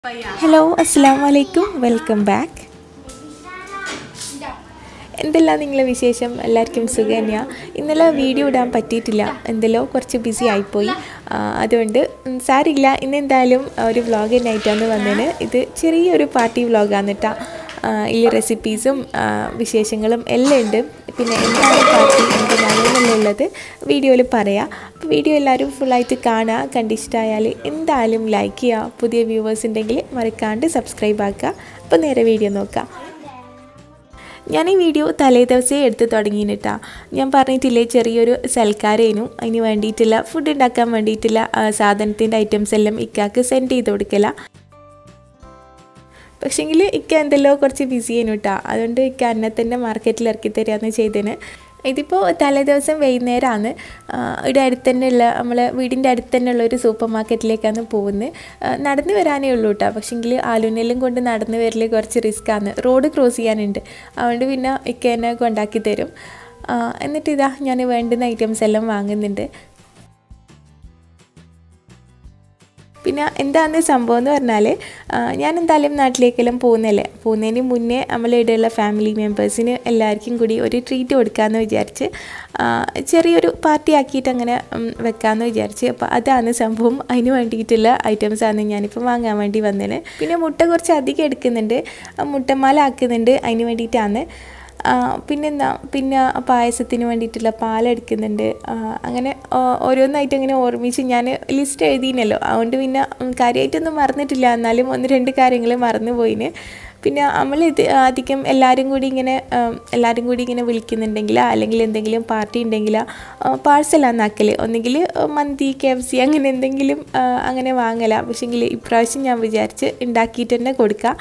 Hello അസ്സാം വലൈക്കും welcome back എന്തെല്ലാം നിങ്ങളെ വിശേഷം എല്ലാവർക്കും സുഖം തന്നെയാണ് ഇന്നലെ വീഡിയോ ഇടാൻ പറ്റിയിട്ടില്ല എന്തെല്ലോ കുറച്ച് ബിസി ആയിപ്പോയി ആ, അതുകൊണ്ട് ഉം, സാരില്ല ഇന്ന് എന്തായാലും ഒരു വ്ളോഗ് തന്നെയായിട്ടാണ് വന്നതിന് ഇത് ചെറിയൊരു പാർട്ടി വ്ളോഗാണ് കേട്ടോ ഈ റെസിപ്പീസും ആ, വിശേഷങ്ങളും എല്ലാം ഉണ്ട് പിന്നെ എന്താണ് പാർട്ടി എന്തിനാണെന്നുള്ള ഉള്ളത് വീഡിയോയിൽ പറയാം അപ്പോൾ വീഡിയോ എല്ലാവരും ഫുള്ളായിട്ട് കാണുക കണ്ടിഷ്ടമായാൽ എന്തായാലും ലൈക്ക് ചെയ്യുക പുതിയ വ്യൂവേഴ്സ് ഉണ്ടെങ്കിൽ മറക്കാണ്ട് സബ്സ്ക്രൈബ് ആക്കുക അപ്പോൾ നേരെ വീഡിയോ നോക്കാം ഞാൻ ഈ വീഡിയോ തലേ ദിവസമേ എടുത്ത് തുടങ്ങിയിട്ടാ ഞാൻ പറഞ്ഞിട്ടില്ലേ ചെറിയൊരു സൽക്കാരേനു അതിന് വേണ്ടിയിട്ടുള്ള ഫുഡ് ഉണ്ടാക്കാൻ വേണ്ടിയിട്ടുള്ള സാധനത്തിൻ്റെ ഐറ്റംസ് എല്ലാം ഇക്കാക്ക് സെൻഡ് ചെയ്ത് കൊടുക്കല പക്ഷേങ്കിൽ ഇക്ക എന്തെല്ലോ കുറച്ച് ബിസി ആയിരുന്നു കേട്ടോ അതുകൊണ്ട് ഇക്ക എന്നെ തന്നെ മാർക്കറ്റിൽ ഇറക്കി തരികയെന്ന് ചെയ്തതിന് ഇതിപ്പോൾ തലേ ദിവസം വൈകുന്നേരമാണ് ഇവിടെ അടുത്ത് തന്നെയുള്ള നമ്മളെ വീടിൻ്റെ അടുത്ത് തന്നെയുള്ള ഒരു സൂപ്പർ മാർക്കറ്റിലേക്കാണ് പോകുന്നത് ആ, നടന്ന് വരാനേ ഉള്ളൂ കേട്ടോ പക്ഷേങ്കിൽ ആലുനെല്ലാം കൊണ്ട് നടന്ന് വരൽ കുറച്ച് റിസ്ക്കാണ് റോഡ് ക്രോസ് ചെയ്യാനുണ്ട് അതുകൊണ്ട് പിന്നെ ഇക്ക എന്നെ കൊണ്ടാക്കി തരും ആ, എന്നിട്ട് ഇതാ ഞാൻ വേണ്ടുന്ന ഐറ്റംസ് എല്ലാം വാങ്ങുന്നുണ്ട് പിന്നെ എന്താണ് സംഭവം എന്ന് പറഞ്ഞാൽ ഞാൻ എന്തായാലും നാട്ടിലേക്കെല്ലാം പോകുന്നല്ലേ പോകുന്നതിന് മുന്നേ നമ്മൾ ഇവിടെയുള്ള ഫാമിലി മെമ്പേഴ്സിന് എല്ലാവർക്കും കൂടി ഒരു ട്രീറ്റ് കൊടുക്കാമെന്ന് വിചാരിച്ച് ആ, ചെറിയൊരു പാർട്ടി ആക്കിയിട്ട് അങ്ങനെ ഉം, വെക്കാമെന്ന് വിചാരിച്ച് അപ്പോൾ അതാണ് സംഭവം അതിന് വേണ്ടിയിട്ടുള്ള ഐറ്റംസാണ് ഞാനിപ്പോൾ വാങ്ങാൻ വേണ്ടി വന്നതിന് പിന്നെ മുട്ട കുറച്ച് അധികം എടുക്കുന്നുണ്ട് ആ മുട്ടമാല ആക്കുന്നുണ്ട് അതിന് വേണ്ടിയിട്ടാണ് ആ, പിന്നെന്താ പിന്നെ പായസത്തിന് വേണ്ടിയിട്ടുള്ള പാലെടുക്കുന്നുണ്ട് ആ, അങ്ങനെ ആ, ഓരോന്നായിട്ട് അങ്ങനെ ഓർമ്മിച്ച് ഞാൻ ലിസ്റ്റ് എഴുതിനല്ലോ അതുകൊണ്ട് പിന്നെ ഉം, കാര്യമായിട്ടൊന്നും മറന്നിട്ടില്ല എന്നാലും ഒന്ന് രണ്ട് കാര്യങ്ങൾ മറന്നു പോയിന് പിന്നെ നമ്മൾ ഇത് അധികം എല്ലാവരും കൂടി ഇങ്ങനെ ഉം, എല്ലാവരും കൂടി ഇങ്ങനെ വിളിക്കുന്നുണ്ടെങ്കിൽ അല്ലെങ്കിൽ എന്തെങ്കിലും പാർട്ടി ഉണ്ടെങ്കിൽ പാഴ്സലാണ് ആക്കൽ ഒന്നുകിൽ മന്തി കെ എഫ് സി അങ്ങനെ എന്തെങ്കിലും ആ, അങ്ങനെ വാങ്ങല പക്ഷേങ്കിൽ ഇപ്രാവശ്യം ഞാൻ വിചാരിച്ച് ഉണ്ടാക്കിയിട്ട് തന്നെ കൊടുക്കുക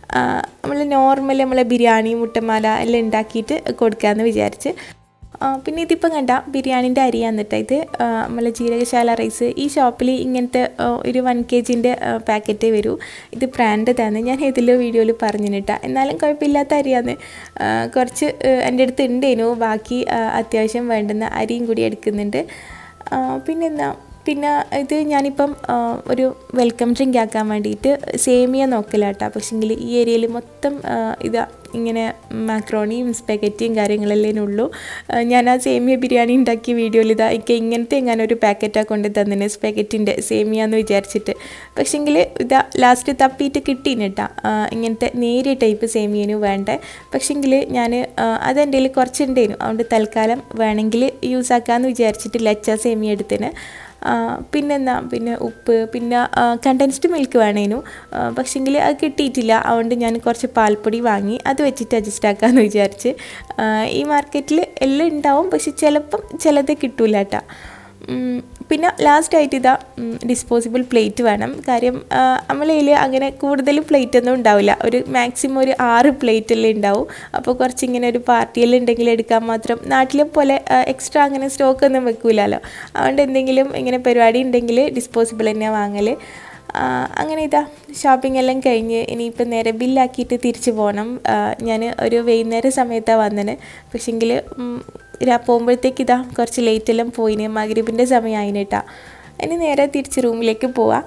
നമ്മൾ നോർമൽ നമ്മളെ ബിരിയാണി മുട്ടമാല എല്ലാം ഉണ്ടാക്കിയിട്ട് കൊടുക്കാമെന്ന് വിചാരിച്ച് ആ, പിന്നെ ഇതിപ്പം കണ്ട ബിരിയാണിൻ്റെ അരിയാണ് കേട്ടോ ഇത് നമ്മളെ ജീരകശാല റൈസ് ഈ ഷോപ്പിൽ ഇങ്ങനത്തെ ആ, ഒരു വൺ കെ ജിൻ്റെ പാക്കറ്റ് വരൂ ഇത് ബ്രാൻഡതാണ് ഞാൻ ഇതിലോ വീഡിയോയിൽ പറഞ്ഞു കേട്ടോ എന്നാലും കുഴപ്പമില്ലാത്ത അരിയാണ് ആ, കുറച്ച് ആ, എൻ്റെ അടുത്ത് ഉണ്ടേനു ബാക്കി ആ, അത്യാവശ്യം വേണ്ടുന്ന അരിയും കൂടി എടുക്കുന്നുണ്ട് ആ, പിന്നെന്താ പിന്നെ ഇത് ഞാനിപ്പം ആ, ഒരു വെൽക്കം ഡ്രിങ്ക് ആക്കാൻ വേണ്ടിയിട്ട് സേമിയ നോക്കലാട്ടോ പക്ഷേങ്കിൽ ഈ ഏരിയയിൽ മൊത്തം ആ, ഇതാ ഇങ്ങനെ മാക്രോണിയും സ്പെഗറ്റിയും കാര്യങ്ങളെല്ലാം ഉള്ളൂ ആ, ഞാൻ ആ സേമിയ ബിരിയാണി ഉണ്ടാക്കിയ വീഡിയോയിൽ ഇതാ എനിക്ക് ഇങ്ങനത്തെ എങ്ങനെ ഒരു പാക്കറ്റാണ് കൊണ്ട് തന്നിന് സ്പെഗറ്റിൻ്റെ സേമിയ എന്ന് വിചാരിച്ചിട്ട് പക്ഷേങ്കിൽ ഇതാ ലാസ്റ്റ് തപ്പിയിട്ട് കിട്ടീന് കേട്ടോ ഇങ്ങനത്തെ നേരിയ ടൈപ്പ് സേമിയനു വേണ്ടേ പക്ഷേങ്കിൽ ഞാൻ അതെൻ്റെ കയ്യിൽ കുറച്ചുണ്ടേനു അതുകൊണ്ട് തൽക്കാലം വേണമെങ്കിൽ യൂസ് ആക്കാമെന്ന് വിചാരിച്ചിട്ട് ലച്ച സേമിയ എടുത്തിന് ആ, പിന്നെന്താ പിന്നെ ഉപ്പ് പിന്നെ കണ്ടൻസ്ഡ് മിൽക്ക് വേണേനു പക്ഷേങ്കിൽ അത് കിട്ടിയിട്ടില്ല അതുകൊണ്ട് ഞാൻ കുറച്ച് പാൽപ്പൊടി വാങ്ങി അത് വെച്ചിട്ട് അഡ്ജസ്റ്റ് ആക്കാമെന്ന് വിചാരിച്ച് ആ, ഈ മാർക്കറ്റിൽ എല്ലാം ഉണ്ടാവും പക്ഷെ ചിലപ്പം ചിലത് കിട്ടൂല കേട്ടോ ഉം, പിന്നെ ലാസ്റ്റായിട്ട് ഇതാ ഡിസ്പോസിബിൾ പ്ലേറ്റ് വേണം കാര്യം നമ്മളെ കയ്യിൽ അങ്ങനെ കൂടുതൽ പ്ലേറ്റ് ഒന്നും ഉണ്ടാവില്ല ഒരു മാക്സിമം ഒരു ആറ് പ്ലേറ്റ് എല്ലാം ഉണ്ടാവും അപ്പോൾ കുറച്ച് ഇങ്ങനെ ഒരു പാർട്ടിയെല്ലാം ഉണ്ടെങ്കിൽ എടുക്കാൻ മാത്രം നാട്ടിലെ പോലെ എക്സ്ട്രാ അങ്ങനെ സ്റ്റോക്ക് ഒന്നും വെക്കൂലല്ലോ അതുകൊണ്ട് എന്തെങ്കിലും ഇങ്ങനെ പരിപാടി ഉണ്ടെങ്കിൽ ഡിസ്പോസിബിൾ തന്നെ വാങ്ങൽ ആ, അങ്ങനെ ഇതാ ഷോപ്പിംഗ് എല്ലാം കഴിഞ്ഞ് ഇനിയിപ്പോൾ നേരെ ബില്ലാക്കിയിട്ട് തിരിച്ചു പോകണം ഞാൻ ഒരു വൈകുന്നേര സമയത്താണ് വന്നത് പക്ഷേങ്കിൽ പോകുമ്പോഴത്തേക്ക് ഇതാ കുറച്ച് ലേറ്റ് എല്ലാം പോയിന് മഗ്രിബിൻ്റെ സമയമായിന് കേട്ടാ ഇനി നേരെ തിരിച്ച് റൂമിലേക്ക് പോവാം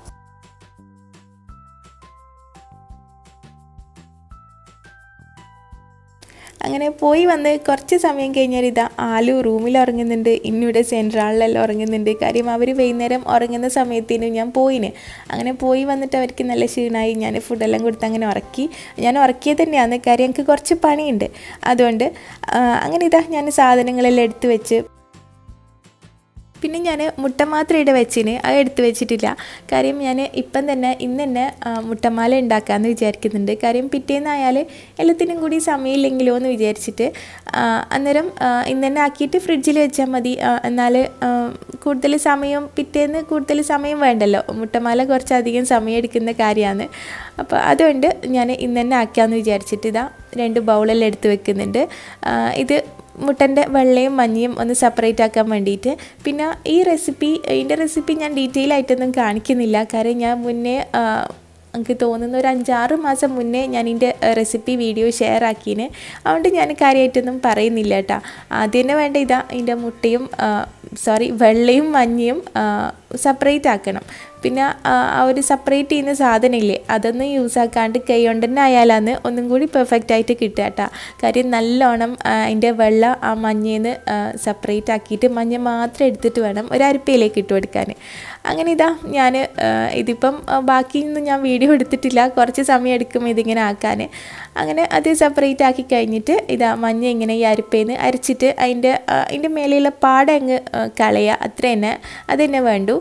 അങ്ങനെ പോയി വന്ന് കുറച്ച് സമയം കഴിഞ്ഞാൽ ഇതാ ആലു റൂമിൽ ഉറങ്ങുന്നുണ്ട് ഇന്നിവിടെ സെൻട്രാളിലെല്ലാം ഉറങ്ങുന്നുണ്ട് കാര്യം അവർ വൈകുന്നേരം ഉറങ്ങുന്ന സമയത്തേനു ഞാൻ പോയിന് അങ്ങനെ പോയി വന്നിട്ട് അവർക്ക് നല്ല ക്ഷീണമായി ഞാൻ ഫുഡെല്ലാം കൊടുത്ത് അങ്ങനെ ഉറക്കി ഞാൻ ഉറക്കിയത് തന്നെയാണ് കാര്യം എനിക്ക് കുറച്ച് പണിയുണ്ട് അതുകൊണ്ട് ആ, അങ്ങനെ ഇതാ ഞാൻ സാധനങ്ങളെല്ലാം എടുത്ത് വെച്ച് പിന്നെ ഞാൻ മുട്ട മാത്രം ഇവിടെ വെച്ചിന് അത് എടുത്ത് വെച്ചിട്ടില്ല കാര്യം ഞാൻ ഇപ്പം തന്നെ ഇന്ന് തന്നെ ആ, മുട്ടമാല ഉണ്ടാക്കാമെന്ന് വിചാരിക്കുന്നുണ്ട് കാര്യം പിറ്റേന്നായാൽ എല്ലാത്തിനും കൂടി സമയമില്ലെങ്കിലോ എന്ന് വിചാരിച്ചിട്ട് ആ, അന്നേരം ആ, ഇന്ന് തന്നെ ആക്കിയിട്ട് ഫ്രിഡ്ജിൽ വെച്ചാൽ മതി ആ, എന്നാൽ ആ, കൂടുതൽ സമയം പിറ്റേന്ന് കൂടുതൽ സമയം വേണ്ടല്ലോ മുട്ടമാല കുറച്ചധികം സമയം എടുക്കുന്ന കാര്യമാണ് അപ്പോൾ അതുകൊണ്ട് ഞാൻ ഇന്ന് തന്നെ ആക്കാമെന്ന് വിചാരിച്ചിട്ട് ഇതാ രണ്ട് ബൗളെല്ലാം എടുത്ത് വെക്കുന്നുണ്ട് ആ, ഇത് മുട്ടൻ്റെ വെള്ളയും മഞ്ഞയും ഒന്ന് സെപ്പറേറ്റ് ആക്കാൻ വേണ്ടിയിട്ട് പിന്നെ ഈ റെസിപ്പി ഇതിൻ്റെ റെസിപ്പി ഞാൻ ഡീറ്റെയിൽ ആയിട്ടൊന്നും കാണിക്കുന്നില്ല കാരണം ഞാൻ മുന്നേ ആ, എനിക്ക് തോന്നുന്ന ഒരു അഞ്ചാറ് മാസം മുന്നേ ഞാൻ ഇതിൻ്റെ റെസിപ്പി വീഡിയോ ഷെയർ ആക്കിന് അതുകൊണ്ട് ഞാൻ കാര്യമായിട്ടൊന്നും പറയുന്നില്ല കേട്ടോ ആദ്യം തന്നെ വേണ്ട ഇതാ ഇതിൻ്റെ മുട്ടയും സോറി വെള്ളയും മഞ്ഞയും സെപ്പറേറ്റ് ആക്കണം പിന്നെ ആ ആ ഒരു സെപ്പറേറ്റ് ചെയ്യുന്ന സാധനമില്ലേ അതൊന്നും യൂസ് ആക്കാണ്ട് കൈ കൊണ്ട് തന്നെ ആയാലാന്ന് ഒന്നും കൂടി പെർഫെക്റ്റ് ആയിട്ട് കിട്ടുക കേട്ടോ കാര്യം നല്ലോണം ആ, അതിൻ്റെ വെള്ളം ആ മഞ്ഞയിൽ നിന്ന് സെപ്പറേറ്റ് ആക്കിയിട്ട് മഞ്ഞ മാത്രം എടുത്തിട്ട് വേണം ഒരു അരിപ്പയിലേക്ക് ഇട്ട് കൊടുക്കാൻ അങ്ങനെ ഇതാ ഞാൻ ഇതിപ്പം ആ, ബാക്കിയൊന്നും ഞാൻ വീഡിയോ എടുത്തിട്ടില്ല കുറച്ച് സമയം എടുക്കും ഇതിങ്ങനെ ആക്കാൻ അങ്ങനെ അത് സെപ്പറേറ്റ് ആക്കി കഴിഞ്ഞിട്ട് ഇതാ മഞ്ഞ ഇങ്ങനെ ഈ അരിപ്പേന്ന് അരച്ചിട്ട് അതിൻ്റെ ആ, അതിൻ്റെ മേലെയുള്ള പാട അങ്ങ് ആ, കളയുക അത്ര തന്നെ അത് തന്നെ വേണ്ടു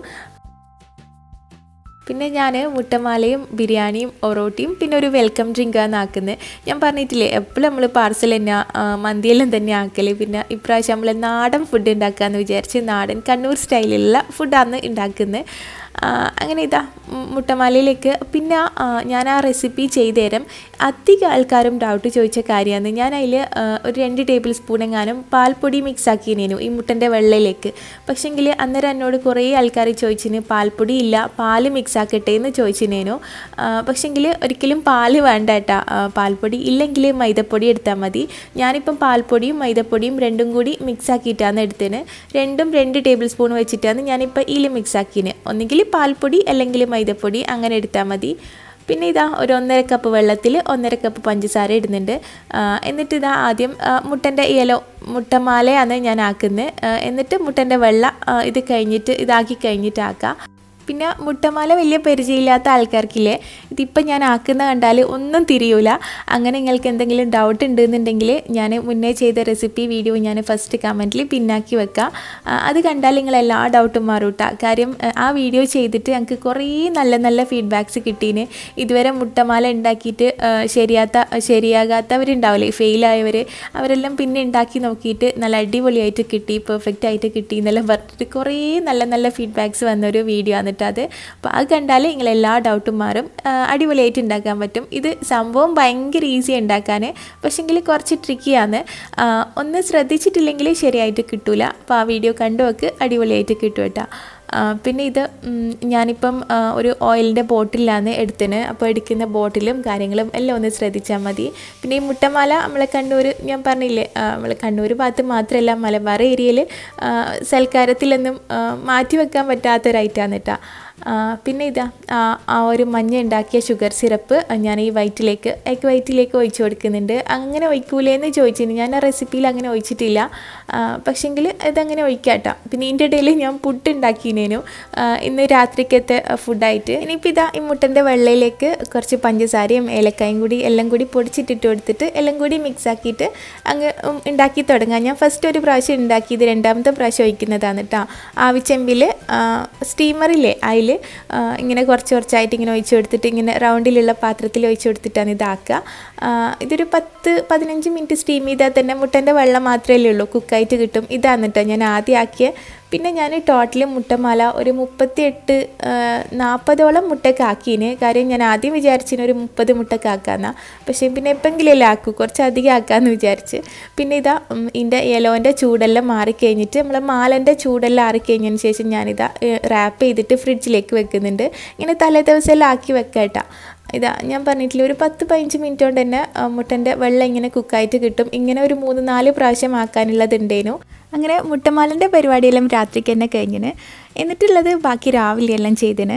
പിന്നെ ഞാൻ മുട്ടമാലയും ബിരിയാണിയും ഒറോട്ടിയും പിന്നെ ഒരു വെൽക്കം ഡ്രിങ്കാണ് ആക്കുന്നത് ഞാൻ പറഞ്ഞിട്ടില്ലേ എപ്പോഴും നമ്മൾ പാർസൽ തന്നെ ആ, മന്തിയെല്ലാം തന്നെ ആക്കൽ പിന്നെ ഇപ്രാവശ്യം നമ്മൾ നാടൻ ഫുഡ് ഉണ്ടാക്കാമെന്ന് വിചാരിച്ച് നാടൻ കണ്ണൂർ സ്റ്റൈലിലുള്ള ഫുഡാണ് ഉണ്ടാക്കുന്നത് ആ, അങ്ങനെ ഇതാ ഉം, മുട്ടമാലയിലേക്ക് പിന്നെ ആ, ഞാൻ ആ റെസിപ്പി ചെയ്തു തരാം അധികം ആൾക്കാരും ഡൗട്ട് ചോദിച്ച കാര്യമാണ് ഞാൻ അതിൽ ഒരു രണ്ട് ടേബിൾ സ്പൂൺ എങ്ങാനും പാൽപ്പൊടി മിക്സ് ആക്കിയേനു ഈ മുട്ടൻ്റെ വെള്ളയിലേക്ക് പക്ഷേങ്കിൽ അന്നേരം എന്നോട് കുറേ ആൾക്കാർ ചോദിച്ചിന് പാൽപ്പൊടി ഇല്ല പാല് മിക്സ് ആക്കട്ടെ എന്ന് ചോദിച്ചിനേനു പക്ഷേങ്കിൽ ഒരിക്കലും പാല് വേണ്ട കേട്ടാ ആ, പാൽപ്പൊടി ഇല്ലെങ്കിൽ മൈദപ്പൊടി എടുത്താൽ മതി ഞാനിപ്പം പാൽപ്പൊടിയും മൈദപ്പൊടിയും രണ്ടും കൂടി മിക്സ് ആക്കിയിട്ടാണ് എടുത്തത് രണ്ടും രണ്ട് ടേബിൾ സ്പൂൺ വെച്ചിട്ടാണ് ഞാനിപ്പോൾ ഇതിൽ മിക്സ് ആക്കിയത് ഒന്നുകിൽ പാൽപ്പൊടി അല്ലെങ്കിൽ മൈദപ്പൊടി അങ്ങനെ എടുത്താൽ മതി പിന്നെ ഇതാ ഒരു ഒന്നര കപ്പ് വെള്ളത്തിൽ ഒന്നര കപ്പ് പഞ്ചസാര ഇടുന്നുണ്ട് ആ, എന്നിട്ട് ഇതാ ആദ്യം ആ, മുട്ടൻ്റെ ഇലോ മുട്ടമാലയാണ് ഞാൻ ആക്കുന്നത് ആ, എന്നിട്ട് മുട്ടൻ്റെ വെള്ള ആ, ഇത് കഴിഞ്ഞിട്ട് ഇതാക്കി കഴിഞ്ഞിട്ട് ആക്കാം പിന്നെ മുട്ടമാല വലിയ പരിചയമില്ലാത്ത ആൾക്കാർക്കില്ലേ ഇതിപ്പോൾ ഞാൻ ആക്കുന്ന കണ്ടാൽ ഒന്നും തിരിയൂല അങ്ങനെ നിങ്ങൾക്ക് എന്തെങ്കിലും ഡൗട്ട് ഉണ്ടെന്നുണ്ടെങ്കിൽ ഞാൻ മുന്നേ ചെയ്ത റെസിപ്പി വീഡിയോ ഞാൻ ഫസ്റ്റ് കമൻറ്റിൽ പിന്നാക്കി വെക്കാം ആ, അത് കണ്ടാൽ നിങ്ങൾ എല്ലാ ഡൗട്ടും മാറൂട്ട കാര്യം ആ, ആ വീഡിയോ ചെയ്തിട്ട് ഞങ്ങൾക്ക് കുറേ നല്ല നല്ല ഫീഡ്ബാക്ക്സ് കിട്ടീന് ഇതുവരെ മുട്ടമാല ഉണ്ടാക്കിയിട്ട് ആ, ശരിയാത്ത ശരിയാകാത്തവരുണ്ടാവില്ലേ ഫെയിലായവർ അവരെല്ലാം പിന്നെ ഉണ്ടാക്കി നോക്കിയിട്ട് നല്ല അടിപൊളിയായിട്ട് കിട്ടി പെർഫെക്റ്റ് ആയിട്ട് കിട്ടി എന്നെല്ലാം പറഞ്ഞിട്ട് കുറേ നല്ല നല്ല ഫീഡ്ബാക്ക്സ് വന്നൊരു വീഡിയോ എന്നിട്ട് അത് അപ്പോൾ അത് കണ്ടാൽ നിങ്ങൾ എല്ലാ ഡൗട്ടും മാറും ആ, അടിപൊളിയായിട്ട് ഉണ്ടാക്കാൻ പറ്റും ഇത് സംഭവം ഭയങ്കര ഈസി ഉണ്ടാക്കാൻ പക്ഷെങ്കിൽ കുറച്ച് ട്രിക്കിയാണ് ഒന്ന് ശ്രദ്ധിച്ചിട്ടില്ലെങ്കിൽ ശരിയായിട്ട് കിട്ടൂല അപ്പോൾ ആ വീഡിയോ കണ്ടു വെക്ക് അടിപൊളിയായിട്ട് കിട്ടും കേട്ടോ ആ, പിന്നെ ഇത് ഉം, ഞാനിപ്പം ആ, ഒരു ഓയിലിൻ്റെ ബോട്ടിലാണ് എടുത്തത് അപ്പോൾ എടുക്കുന്ന ബോട്ടിലും കാര്യങ്ങളും എല്ലാം ഒന്ന് ശ്രദ്ധിച്ചാൽ മതി പിന്നെ ഈ മുട്ടമാല നമ്മളെ കണ്ണൂർ ഞാൻ പറഞ്ഞില്ലേ ആ, നമ്മളെ കണ്ണൂർ ഭാഗത്ത് മാത്രമല്ല മലബാർ ഏരിയയിൽ സൽക്കാരത്തിലൊന്നും ആ, മാറ്റി വെക്കാൻ പറ്റാത്തൊരൈറ്റാണ് കേട്ടോ ആ, പിന്നെ ഇതാ ആ, ആ ഒരു മഞ്ഞ ഉണ്ടാക്കിയ ഷുഗർ സിറപ്പ് ഞാൻ ഈ വൈറ്റിലേക്ക് എഗ് വൈറ്റിലേക്ക് ഒഴിച്ചു കൊടുക്കുന്നുണ്ട് അങ്ങനെ ഒഴിക്കൂലേന്ന് ചോദിച്ചിരുന്നു ഞാൻ ആ റെസിപ്പിയിൽ അങ്ങനെ ഒഴിച്ചിട്ടില്ല പക്ഷെങ്കിൽ ഇതങ്ങനെ ഒഴിക്കാട്ടോ പിന്നെ ഇതിൻ്റെ ഇടയിൽ ഞാൻ പുട്ട് ഉണ്ടാക്കിനേനു ഇന്ന് രാത്രിക്കത്തെ ഫുഡായിട്ട് ഇനിയിപ്പോൾ ഇതാ ഈ മുട്ടൻ്റെ വെള്ളയിലേക്ക് കുറച്ച് പഞ്ചസാരയും ഏലക്കായും കൂടി എല്ലാം കൂടി പൊടിച്ചിട്ടിട്ട് കൊടുത്തിട്ട് എല്ലാം കൂടി മിക്സ് ആക്കിയിട്ട് അങ്ങ് ഉം, ഉണ്ടാക്കി തുടങ്ങാം ഞാൻ ഫസ്റ്റ് ഒരു പ്രാവശ്യം ഉണ്ടാക്കിയത് രണ്ടാമത്തെ പ്രാവശ്യം ഒഴിക്കുന്നതാണ് കേട്ടോ ആവിച്ചെമ്പിൽ സ്റ്റീമറില്ലേ അതിൽ ഇങ്ങനെ കുറച്ച് കുറച്ചായിട്ട് ഇങ്ങനെ ഒഴിച്ച് കൊടുത്തിട്ട് ഇങ്ങനെ റൗണ്ടിലുള്ള പാത്രത്തിൽ ഒഴിച്ച് കൊടുത്തിട്ടാണ് ഇതാക്കുക ആ, ഇതൊരു പത്ത് പതിനഞ്ച് മിനിറ്റ് സ്റ്റീം ചെയ്താൽ തന്നെ മുട്ടൻ്റെ വെള്ളം മാത്രമേ ഉള്ളൂ കുക്കായിട്ട് കിട്ടും ഇതാണ് കേട്ടോ ഞാൻ ആദ്യം ആക്കിയ പിന്നെ ഞാൻ ടോട്ടൽ മുട്ടമാല ഒരു മുപ്പത്തിയെട്ട് നാൽപ്പതോളം മുട്ടയ്ക്ക് ആക്കീന് കാര്യം ഞാൻ ആദ്യം വിചാരിച്ചിന് ഒരു മുപ്പത് മുട്ടയ്ക്ക് ആക്കാന്നാ പക്ഷേ പിന്നെ എപ്പെങ്കിലും ആക്കൂ കുറച്ച് അധികം ആക്കാമെന്ന് വിചാരിച്ച് പിന്നെ ഇതാ ഉം, ഇതിൻ്റെ യെലോൻ്റെ ചൂടെല്ലാം മാറിക്കഴിഞ്ഞിട്ട് നമ്മൾ മാലൻ്റെ ചൂടെല്ലാം ആറിക്കഴിഞ്ഞതിന് ശേഷം ഞാനിതാ റാപ്പ് ചെയ്തിട്ട് ഫ്രിഡ്ജിലേക്ക് വെക്കുന്നുണ്ട് ഇങ്ങനെ തലേ ദിവസം എല്ലാം ആക്കി വെക്കാട്ടാ ഇതാ ഞാൻ പറഞ്ഞിട്ടില്ല ഒരു പത്ത് പതിനഞ്ച് മിനിറ്റ് കൊണ്ട് തന്നെ ആ, മുട്ടൻ്റെ വെള്ളം ഇങ്ങനെ കുക്കായിട്ട് കിട്ടും ഇങ്ങനെ ഒരു മൂന്ന് നാല് പ്രാവശ്യം ആക്കാനുള്ളതുണ്ടേനു അങ്ങനെ മുട്ടമാലൻ്റെ പരിപാടിയെല്ലാം രാത്രിക്ക് തന്നെ കഴിഞ്ഞിന് എന്നിട്ടുള്ളത് ബാക്കി രാവിലെ എല്ലാം ചെയ്തിന്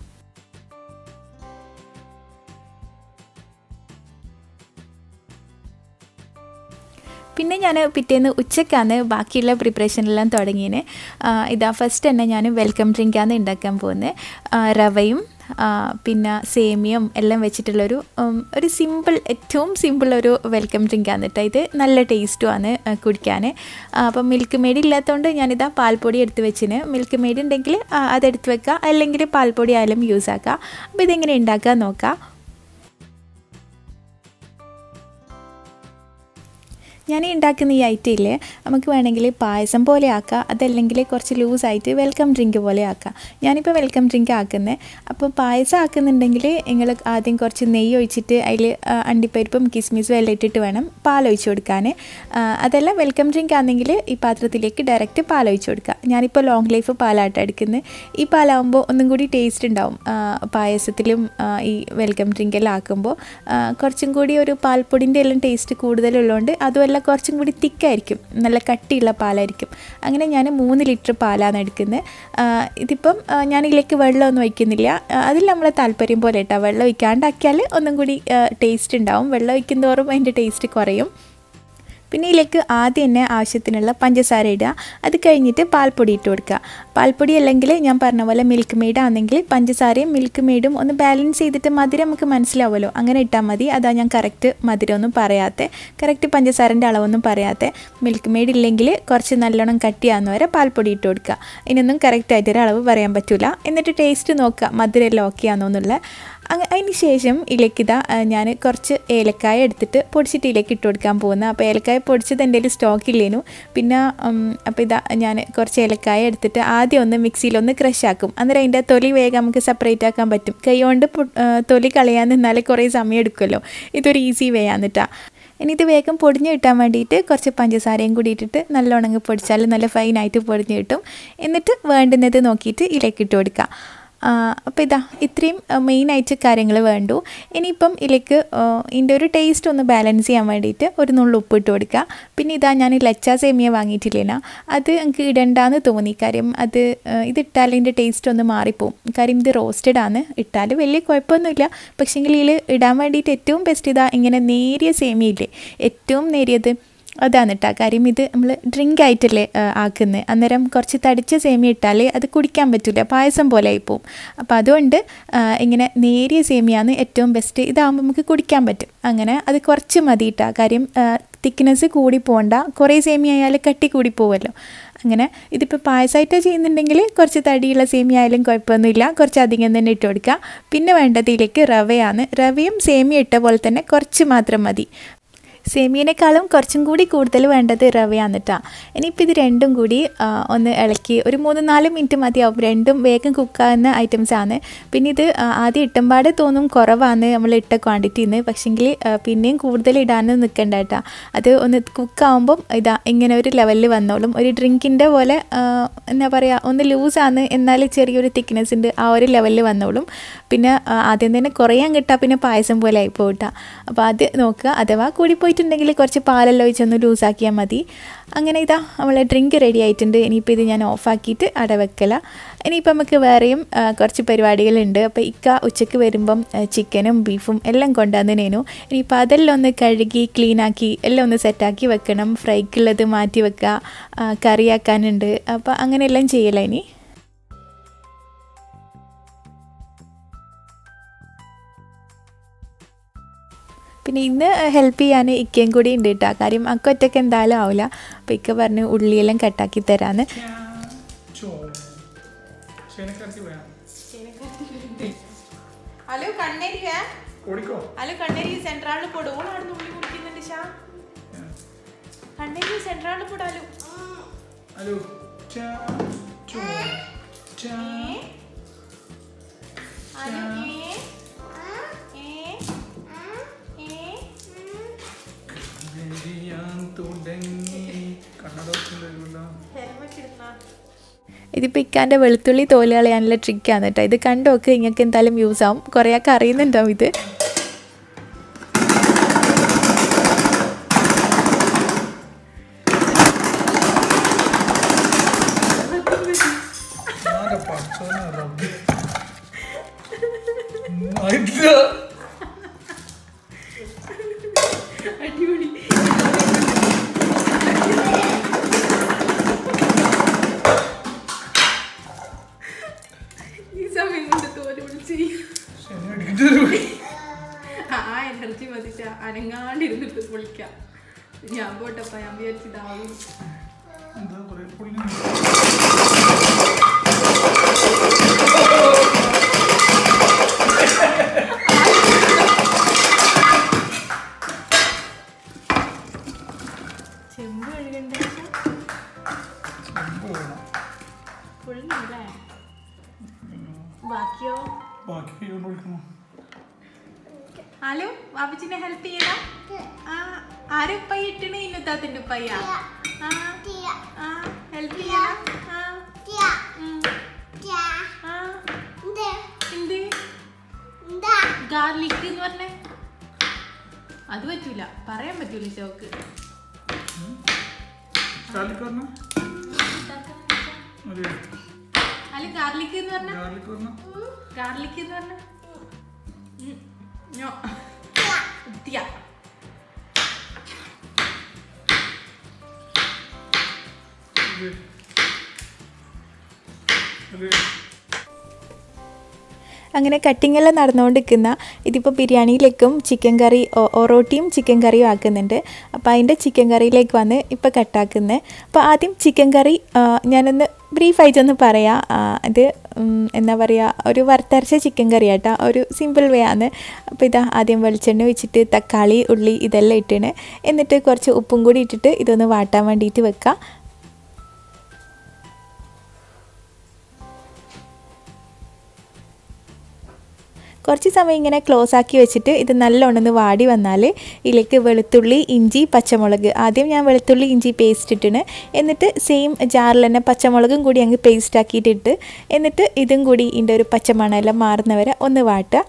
പിന്നെ ഞാൻ പിറ്റേന്ന് ഉച്ചക്കാണ് ബാക്കിയുള്ള പ്രിപ്പറേഷനെല്ലാം തുടങ്ങിയത് ഇതാ ഫസ്റ്റ് തന്നെ ഞാൻ വെൽക്കം ഡ്രിങ്കാണ് ഉണ്ടാക്കാൻ പോകുന്നത് റവയും ആ, പിന്നെ സേമിയം എല്ലാം വെച്ചിട്ടുള്ളൊരു ഉം, ഒരു സിമ്പിൾ ഏറ്റവും സിമ്പിൾ ഒരു വെൽക്കം ഡ്രിങ്കാണ് കേട്ടോ ഇത് നല്ല ടേസ്റ്റുമാണ് കുടിക്കാൻ അപ്പം മിൽക്ക് മെയ്ഡ് ഇല്ലാത്തതുകൊണ്ട് ഞാനിതാ പാൽപ്പൊടി എടുത്ത് വെച്ചിന് മിൽക്ക് മെയ്ഡ് ഉണ്ടെങ്കിൽ ആ, അതെടുത്ത് വെക്കുക അല്ലെങ്കിൽ പാൽപ്പൊടി ആയാലും യൂസ് ആക്കുക അപ്പോൾ ഇതെങ്ങനെ ഉണ്ടാക്കാൻ നോക്കാം ഞാൻ ഈ ഉണ്ടാക്കുന്ന ഈ ഐറ്റം ഇല്ലേ നമുക്ക് വേണമെങ്കിൽ പായസം പോലെ ആക്കാം അതല്ലെങ്കിൽ കുറച്ച് ലൂസായിട്ട് വെൽക്കം ഡ്രിങ്ക് പോലെ ആക്കാം ഞാനിപ്പോൾ വെൽക്കം ഡ്രിങ്ക് ആക്കുന്നത് അപ്പോൾ പായസം ആക്കുന്നുണ്ടെങ്കിൽ നിങ്ങൾ ആദ്യം കുറച്ച് നെയ്യ് ഒഴിച്ചിട്ട് അതിൽ അണ്ടിപ്പരിപ്പും കിസ്മിസും എല്ലാം ഇട്ടിട്ട് വേണം പാൽ ഒഴിച്ച് കൊടുക്കാൻ ആ, അതല്ല വെൽക്കം ഡ്രിങ്ക് ആണെങ്കിൽ ഈ പാത്രത്തിലേക്ക് ഡയറക്റ്റ് പാൽ ഒഴിച്ച് കൊടുക്കുക ഞാനിപ്പോൾ ലോങ് ലൈഫ് പാലായിട്ട് എടുക്കുന്നത് ഈ പാലാവുമ്പോൾ ഒന്നും കൂടി ടേസ്റ്റ് ഉണ്ടാവും ആ, പായസത്തിലും ആ, ഈ വെൽക്കം ഡ്രിങ്ക് എല്ലാം ആക്കുമ്പോൾ ആ, കുറച്ചും കൂടി ഒരു പാൽപ്പൊടിൻ്റെ എല്ലാം ടേസ്റ്റ് കൂടുതലുള്ളതുകൊണ്ട് അതുമല്ല കുറച്ചും കൂടി തിക്കായിരിക്കും നല്ല കട്ടിയുള്ള പാലായിരിക്കും അങ്ങനെ ഞാൻ മൂന്ന് ലിറ്റർ പാലാണ് എടുക്കുന്നത് ഇതിപ്പം ആ, ഞാൻ ഇതിലേക്ക് വെള്ളമൊന്നും ഒഴിക്കുന്നില്ല ആ, അതിൽ നമ്മളെ താല്പര്യം പോലെ കേട്ടോ വെള്ളം ഒഴിക്കാണ്ടാക്കിയാൽ ഒന്നും കൂടി ടേസ്റ്റ് ഉണ്ടാവും വെള്ളം ഒഴിക്കും അതിൻ്റെ ടേസ്റ്റ് കുറയും പിന്നെ ഇതിലേക്ക് ആദ്യം തന്നെ ആവശ്യത്തിനുള്ള പഞ്ചസാര ഇടുക അത് കഴിഞ്ഞിട്ട് പാൽപ്പൊടി ഇട്ട് കൊടുക്കുക പാൽപ്പൊടി അല്ലെങ്കിൽ ഞാൻ പറഞ്ഞ പോലെ മിൽക്ക് മെയ്ഡ് ആണെങ്കിൽ പഞ്ചസാരയും മിൽക്ക് മെയ്ഡും ഒന്ന് ബാലൻസ് ചെയ്തിട്ട് മധുരം നമുക്ക് മനസ്സിലാവുമല്ലോ അങ്ങനെ ഇട്ടാൽ മതി അതാ ഞാൻ കറക്റ്റ് മധുരമൊന്നും പറയാത്തെ കറക്റ്റ് പഞ്ചസാരൻ്റെ അളവൊന്നും പറയാത്തെ മിൽക്ക് മെയ്ഡ് ഇല്ലെങ്കിൽ കുറച്ച് നല്ലോണം കട്ടിയാകുന്ന വരെ പാൽപ്പൊടി ഇട്ട് കൊടുക്കുക ഇതിനൊന്നും കറക്റ്റായിട്ട് ഒരു അളവ് പറയാൻ പറ്റില്ല എന്നിട്ട് ടേസ്റ്റ് നോക്കുക മധുരം എല്ലാം ഓക്കെ ആണോ എന്നുള്ള അങ്ങ അതിന് ശേഷം ഇതിലേക്ക് ഇതാ ഞാൻ കുറച്ച് ഏലക്കായ എടുത്തിട്ട് പൊടിച്ചിട്ട് ഇതിലേക്ക് ഇട്ട് കൊടുക്കാൻ പോകുന്നത് അപ്പോൾ ഏലക്കായ പൊടിച്ചത് എൻ്റെ കയ്യിൽ സ്റ്റോക്ക് ഇല്ലേനു പിന്നെ അപ്പോൾ ഇതാ ഞാൻ കുറച്ച് ഏലക്കായ എടുത്തിട്ട് ആദ്യം ഒന്ന് മിക്സിയിലൊന്ന് ക്രഷ് ആക്കും അന്നേരം അതിൻ്റെ തൊലി വേഗം നമുക്ക് സെപ്പറേറ്റ് ആക്കാൻ പറ്റും കൈ കൊണ്ട് പൊ- ആ, തൊലി കളയാൻ നിന്നാൽ കുറേ സമയം എടുക്കുമല്ലോ ഇതൊരു ഈസി വേ ആന്നിട്ടാ ഇനി ഇത് വേഗം പൊടിഞ്ഞ് കിട്ടാൻ വേണ്ടിയിട്ട് കുറച്ച് പഞ്ചസാരയും കൂടി ഇട്ടിട്ട് നല്ലോണം അങ്ങ് പൊടിച്ചാൽ നല്ല ഫൈനായിട്ട് പൊടിഞ്ഞ് കിട്ടും എന്നിട്ട് വേണ്ടുന്നത് നോക്കിയിട്ട് ഇതിലേക്ക് ഇട്ട് കൊടുക്കുക അപ്പോൾ ഇതാ ഇത്രയും മെയിനായിട്ട് കാര്യങ്ങൾ വേണ്ടു ഇനിയിപ്പം ഇതിലേക്ക് ഇതിൻ്റെ ഒരു ടേസ്റ്റ് ഒന്ന് ബാലൻസ് ചെയ്യാൻ വേണ്ടിയിട്ട് ഒരു നുള്ളു ഉപ്പ് ഇട്ട് കൊടുക്കുക പിന്നെ ഇതാ ഞാൻ ലച്ച സേമിയ വാങ്ങിയിട്ടില്ലേനാ അത് എനിക്ക് ഇടണ്ടാന്ന് തോന്നി കാര്യം അത് ആ, ഇതിട്ടാൽ ഇതിൻ്റെ ടേസ്റ്റ് ഒന്ന് മാറിപ്പോവും കാര്യം ഇത് റോസ്റ്റഡ് ആണ് ഇട്ടാൽ വലിയ കുഴപ്പമൊന്നുമില്ല പക്ഷേങ്കിൽ ഇതിൽ ഇടാൻ വേണ്ടിയിട്ട് ഏറ്റവും ബെസ്റ്റ് ഇതാ ഇങ്ങനെ നേരിയ സേമിയില്ലേ ഏറ്റവും നേരിയത് അതാണ് കേട്ടോ കാര്യം ഇത് നമ്മൾ ഡ്രിങ്ക് ആയിട്ടല്ലേ ആക്കുന്നത് അന്നേരം കുറച്ച് തടിച്ച സേമിയ ഇട്ടാൽ അത് കുടിക്കാൻ പറ്റില്ല പായസം പോലെ ആയിപ്പോവും അപ്പോൾ അതുകൊണ്ട് ആ, ഇങ്ങനെ നേരിയ സേമിയാണ് ഏറ്റവും ബെസ്റ്റ് ഇതാകുമ്പോൾ നമുക്ക് കുടിക്കാൻ പറ്റും അങ്ങനെ അത് കുറച്ച് മതി ഇട്ടാ കാര്യം തിക്നെസ് കൂടി പോകണ്ട കുറേ സേമിയ ആയാൽ കട്ടി കൂടി പോവുമല്ലോ അങ്ങനെ ഇതിപ്പോൾ പായസമായിട്ട് ചെയ്യുന്നുണ്ടെങ്കിൽ കുറച്ച് തടിയുള്ള സേമിയ ആയാലും കുഴപ്പമൊന്നുമില്ല കുറച്ച് അധികം തന്നെ ഇട്ട് കൊടുക്കുക പിന്നെ വേണ്ടത് ഇതിലേക്ക് റവയാണ് റവയും സേമിയ ഇട്ട പോലെ തന്നെ കുറച്ച് മാത്രം മതി സേമിയനേക്കാളും കുറച്ചും കൂടി കൂടുതൽ വേണ്ടത് റവയാണ് കേട്ടോ ഇനിയിപ്പോൾ ഇത് രണ്ടും കൂടി ആ, ഒന്ന് ഇളക്കി ഒരു മൂന്ന് നാല് മിനിറ്റ് മതിയാവും രണ്ടും വേഗം കുക്കാവുന്ന ഐറ്റംസ് ആണ് പിന്നെ ഇത് ആ, ആദ്യം ഇട്ടുമ്പാട് തോന്നും കുറവാണ് നമ്മൾ ഇട്ട ക്വാണ്ടിറ്റിന്ന് പക്ഷെങ്കിൽ പിന്നെയും കൂടുതൽ ഇടാനും നിൽക്കണ്ട കേട്ടോ അത് ഒന്ന് കുക്കാവുമ്പം ഇതാ ഇങ്ങനെ ഒരു ലെവലിൽ വന്നോളും ഒരു ഡ്രിങ്കിൻ്റെ പോലെ ആ, എന്താ പറയുക ഒന്ന് ലൂസാണ് എന്നാൽ ചെറിയൊരു തിക്നെസ് ഉണ്ട് ആ ഒരു ലെവലിൽ വന്നോളും പിന്നെ ആ, ആദ്യം തന്നെ കുറയാൻ കിട്ടാൽ പിന്നെ പായസം പോലെ ആയിപ്പോവും കേട്ടോ അപ്പോൾ അത് നോക്കുക അഥവാ കൂടി പോയിട്ടുണ്ടെങ്കിൽ കുറച്ച് പാലെല്ലാം ഒഴിച്ചൊന്ന് ലൂസാക്കിയാൽ മതി അങ്ങനെ ഇതാ നമ്മളെ ഡ്രിങ്ക് റെഡി ആയിട്ടുണ്ട് ഇനിയിപ്പോൾ ഇത് ഞാൻ ഓഫാക്കിയിട്ട് അടവെക്കല ഇനിയിപ്പോൾ നമുക്ക് വേറെയും ആ, കുറച്ച് പരിപാടികളുണ്ട് അപ്പോൾ ഇക്ക ഉച്ചയ്ക്ക് വരുമ്പം ആ, ചിക്കനും ബീഫും എല്ലാം കൊണ്ടുവന്നേനു ഇനിയിപ്പോൾ അതെല്ലാം ഒന്ന് കഴുകി ക്ലീനാക്കി എല്ലാം ഒന്ന് സെറ്റാക്കി വെക്കണം ഫ്രൈക്കുള്ളത് മാറ്റി വെക്കുക ആ, കറിയാക്കാനുണ്ട് അപ്പോൾ അങ്ങനെയെല്ലാം ചെയ്യല ഇനി പിന്നെ ഇന്ന് ഹെൽപ്പ് ചെയ്യാൻ ഇക്കയും കൂടി ഉണ്ട് കേട്ടോ കാര്യം അക്ക ഒറ്റയ്ക്ക് എന്തായാലും ആവില്ല അപ്പോൾ ഇക്ക പറഞ്ഞ് ഉള്ളിയെല്ലാം കട്ടാക്കി തരാമെന്ന് ഹലോ കണ്ണേരി ഓടിക്കോ ഹലോ കണ്ണേരി സെൻട്രാളിൽ പോട് ഓളാടുന്ന് ഉള്ളി കുടിക്കുന്നുണ്ട് ഷാ കണ്ണേരി സെൻട്രാളിൽ പോടാലോ ഹലോ ചാ ചോ ചാ ഹലോ ഏ ഏ ഏ എരിയാൻ തുടങ്ങി കണ്ണടോക്കില്ലല്ലോ ഹെൽമെറ്റ് ഇടുന്ന ഇതിപ്പോൾ ഇക്കാൻ്റെ വെളുത്തുള്ളി തോല് കളയാനുള്ള ട്രിക്കാണ് കേട്ടോ ഇത് കണ്ടോക്ക് നിങ്ങൾക്ക് എന്തായാലും യൂസ് ആവും കുറേയൊക്കെ അറിയുന്നുണ്ടാവും ഇത് ആകെ പച്ചോനെ റബ്ബി ഇല്ല അടിപൊളി ഈ സമയം കൊണ്ട് തോല് വിളിച്ച് ശനി അടിക്കിട്ട് ആ എനർജി മതിച്ച അനങ്ങാണ്ടിരുന്നിട്ട് വിളിക്കാം ഞാൻ പോട്ടപ്പ ഞാൻ വിചാരിച്ചിതാവും എന്താ പറയാ പുള്ളി ചെമ്പ് കഴുകണ്ട ചെമ്പ് വേണം ഫുള്ളല്ലേ ബാക്കിയോ ബാക്കി കൈകൊണ്ട് വിളിക്കണം ഹലോ വാപ്പച്ചിനെ ഹെൽപ്പ് ചെയ്യണം ആ ആരും ഉപ്പയ്യ ഇട്ടണ ഇന്നത്താത്തിന്റെ ഉപ്പയ്യ ആ ആ ഹെൽപ്പ് ചെയ്യണം ആ ഉം. ആ എന്ത് ഗാർലിക് എന്ന് പറഞ്ഞേ അത് പറ്റൂല പറയാൻ പറ്റൂല ചോക്ക് ഗാർലിക് പറഞ്ഞ ഒരു അല്ല ഗാർലിക് എന്ന് പറഞ്ഞ ഗാർലിക് പറഞ്ഞ ഗാർലിക് എന്ന് പറഞ്ഞ ഞോ ഉത്തിയ ഒരു ഒരു അങ്ങനെ കട്ടിംഗ് എല്ലാം നടന്നുകൊണ്ടിരിക്കുന്ന ഇതിപ്പോൾ ബിരിയാണിയിലേക്കും ചിക്കൻ കറി ഒ- ഒറോട്ടിയും ചിക്കൻ കറിയും ആക്കുന്നുണ്ട് അപ്പോൾ അതിൻ്റെ ചിക്കൻ കറിയിലേക്ക് വന്ന് ഇപ്പോൾ കട്ടാക്കുന്നത് അപ്പോൾ ആദ്യം ചിക്കൻ കറി ആ, ഞാനൊന്ന് ബ്രീഫായിട്ടൊന്ന് പറയാം ആ, ഇത് ഉം, എന്താ പറയുക ഒരു വറുത്തരച്ച ചിക്കൻ കറി ആട്ടാ ഒരു സിമ്പിൾ വേ ആണ് അപ്പോൾ ഇതാ ആദ്യം വെളിച്ചെണ്ണ വെച്ചിട്ട് തക്കാളി ഉള്ളി ഇതെല്ലാം ഇട്ടിന് എന്നിട്ട് കുറച്ച് ഉപ്പും കൂടി ഇട്ടിട്ട് ഇതൊന്ന് വാട്ടാൻ വേണ്ടിയിട്ട് വെക്കാം കുറച്ച് സമയം ഇങ്ങനെ ക്ലോസ് ആക്കി വെച്ചിട്ട് ഇത് നല്ലോണം ഒന്ന് വാടി വന്നാൽ ഇതിലേക്ക് വെളുത്തുള്ളി ഇഞ്ചി പച്ചമുളക് ആദ്യം ഞാൻ വെളുത്തുള്ളി ഇഞ്ചി പേസ്റ്റ് ഇട്ടിന് എന്നിട്ട് സെയിം ജാറിൽ തന്നെ പച്ചമുളകും കൂടി അങ്ങ് പേസ്റ്റ് ആക്കിയിട്ടിട്ട് എന്നിട്ട് ഇതും കൂടി ഇതിൻ്റെ ഒരു പച്ചമണമെല്ലാം മാറുന്നവരെ ഒന്ന് വാട്ടുക